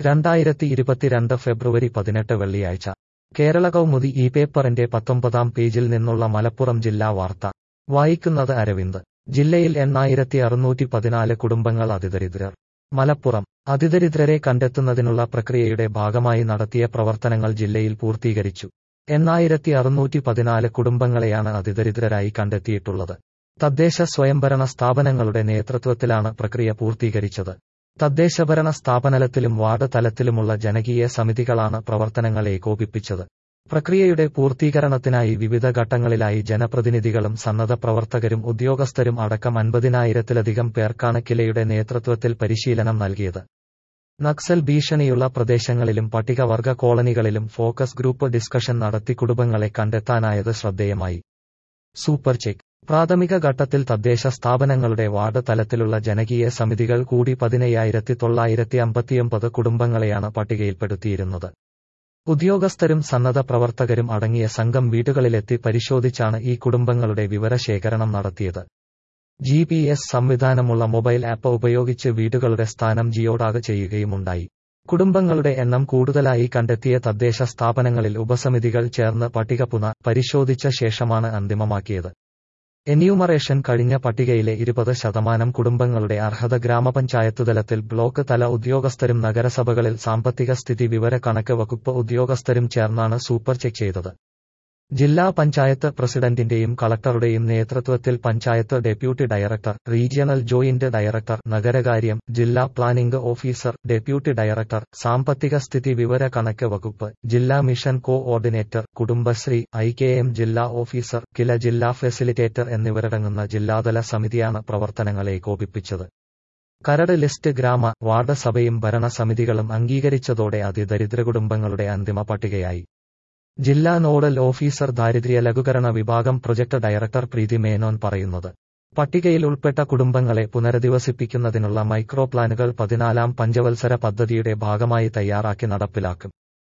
രണ്ടായിരത്തി ഇരുപത്തിരണ്ട് ഫെബ്രുവരി പതിനെട്ട് വെള്ളിയാഴ്ച കേരള കൗമുദി ഈ പേപ്പറിന്റെ പത്തൊമ്പതാം പേജിൽ നിന്നുള്ള മലപ്പുറം ജില്ലാ വാർത്ത വായിക്കുന്നത് അരവിന്ദ് ജില്ലയിൽ എണ്ണായിരത്തി അറുന്നൂറ്റി പതിനാല് കുടുംബങ്ങൾ അതിദരിദ്രർ മലപ്പുറം അതിദരിദ്രരെ കണ്ടെത്തുന്നതിനുള്ള പ്രക്രിയയുടെ ഭാഗമായി നടത്തിയ പ്രവർത്തനങ്ങൾ ജില്ലയിൽ പൂർത്തീകരിച്ചു എണ്ണായിരത്തി അറുന്നൂറ്റി പതിനാല് കുടുംബങ്ങളെയാണ് അതിദരിദ്രരായി കണ്ടെത്തിയിട്ടുള്ളത് തദ്ദേശ സ്വയംഭരണ സ്ഥാപനങ്ങളുടെ നേതൃത്വത്തിലാണ് പ്രക്രിയ പൂർത്തീകരിച്ചത് തദ്ദേശഭരണ സ്ഥാപനത്തിലും വാർഡ് തലത്തിലുമുള്ള ജനകീയ സമിതികളാണ് പ്രവർത്തനങ്ങൾ ഏകോപിപ്പിച്ചത് പ്രക്രിയയുടെ പൂർത്തീകരണത്തിനായി വിവിധ ഘട്ടങ്ങളിലായി ജനപ്രതിനിധികളും സന്നദ്ധ പ്രവർത്തകരും ഉദ്യോഗസ്ഥരും അടക്കം അൻപതിനായിരത്തിലധികം പേർക്കാണ് കിലയുടെ നേതൃത്വത്തിൽ പരിശീലനം നൽകിയത് നക്സൽ ഭീഷണിയുള്ള പ്രദേശങ്ങളിലും പട്ടികവർഗ കോളനികളിലും ഫോക്കസ് ഗ്രൂപ്പ് ഡിസ്കഷൻ നടത്തി കുടുംബങ്ങളെ കണ്ടെത്താനായത് ശ്രദ്ധേയമായി സൂപ്പർ ചെക്ക് പ്രാഥമിക ഘട്ടത്തിൽ തദ്ദേശ സ്ഥാപനങ്ങളുടെ വാർഡ് തലത്തിലുള്ള ജനകീയ സമിതികൾ കൂടി പതിനയ്യായിരത്തി തൊള്ളായിരത്തി അമ്പത്തിയൊമ്പത് കുടുംബങ്ങളെയാണ് പട്ടികയിൽപ്പെടുത്തിയിരുന്നത് ഉദ്യോഗസ്ഥരും സന്നദ്ധ പ്രവർത്തകരും അടങ്ങിയ സംഘം വീടുകളിലെത്തി പരിശോധിച്ചാണ് ഈ കുടുംബങ്ങളുടെ വിവരശേഖരണം നടത്തിയത് ജി പി എസ് സംവിധാനമുള്ള മൊബൈൽ ആപ്പ് ഉപയോഗിച്ച് വീടുകളുടെ സ്ഥാനം ജിയോടാഗ് ചെയ്യുകയുമുണ്ടായി കുടുംബങ്ങളുടെ എണ്ണം കൂടുതലായി കണ്ടെത്തിയ തദ്ദേശ സ്ഥാപനങ്ങളിൽ ഉപസമിതികൾ ചേർന്ന് പട്ടിക പുന പരിശോധിച്ച ശേഷമാണ് അന്തിമമാക്കിയത് എന്യൂമറേഷൻ കഴിഞ്ഞ പട്ടികയിലെ ഇരുപത് ശതമാനം കുടുംബങ്ങളുടെ അർഹത ഗ്രാമപഞ്ചായത്ത് തലത്തിൽ ബ്ലോക്ക് തല ഉദ്യോഗസ്ഥരും നഗരസഭകളിൽ സാമ്പത്തിക സ്ഥിതി വിവര കണക്ക് വകുപ്പ് ഉദ്യോഗസ്ഥരും ചേർന്നാണ് സൂപ്പർ ചെക്ക് ചെയ്തത് ജില്ലാ പഞ്ചായത്ത് പ്രസിഡന്റിന്റെയും കളക്ടറുടെയും നേതൃത്വത്തിൽ panchayat deputy director regional joint director നഗരകാര്യം ജില്ലാ പ്ലാനിംഗ് ഓഫീസർ ഡെപ്യൂട്ടി ഡയറക്ടർ സാമ്പത്തിക സ്ഥിതി വിവര കണക്ക് വകുപ്പ് ജില്ലാ mission coordinator Kudumbashree I K M ജില്ലാ ഓഫീസർ കില ജില്ലാ ഫെസിലിറ്റേറ്റർ എന്നിവരടങ്ങുന്ന ജില്ലാതല സമിതിയാണ് പ്രവർത്തനങ്ങൾ ഏകോപിപ്പിച്ചത് കരട് ലിസ്റ്റ് ഗ്രാമ വാർഡ് സഭയും ഭരണസമിതികളും അംഗീകരിച്ചതോടെ അതിദരിദ്ര കുടുംബങ്ങളുടെ അന്തിമ പട്ടികയായി ജില്ലാ നോഡൽ ഓഫീസർ ദാരിദ്ര്യ ലഘൂകരണ വിഭാഗം പ്രൊജക്ട് ഡയറക്ടർ പ്രീതി മേനോൻ പറയുന്നത് പട്ടികയിൽ ഉൾപ്പെട്ട കുടുംബങ്ങളെ പുനരധിവസിപ്പിക്കുന്നതിനുള്ള മൈക്രോ പ്ലാനുകൾ പതിനാലാം പഞ്ചവത്സര പദ്ധതിയുടെ ഭാഗമായി തയ്യാറാക്കി നടപ്പിലാക്കും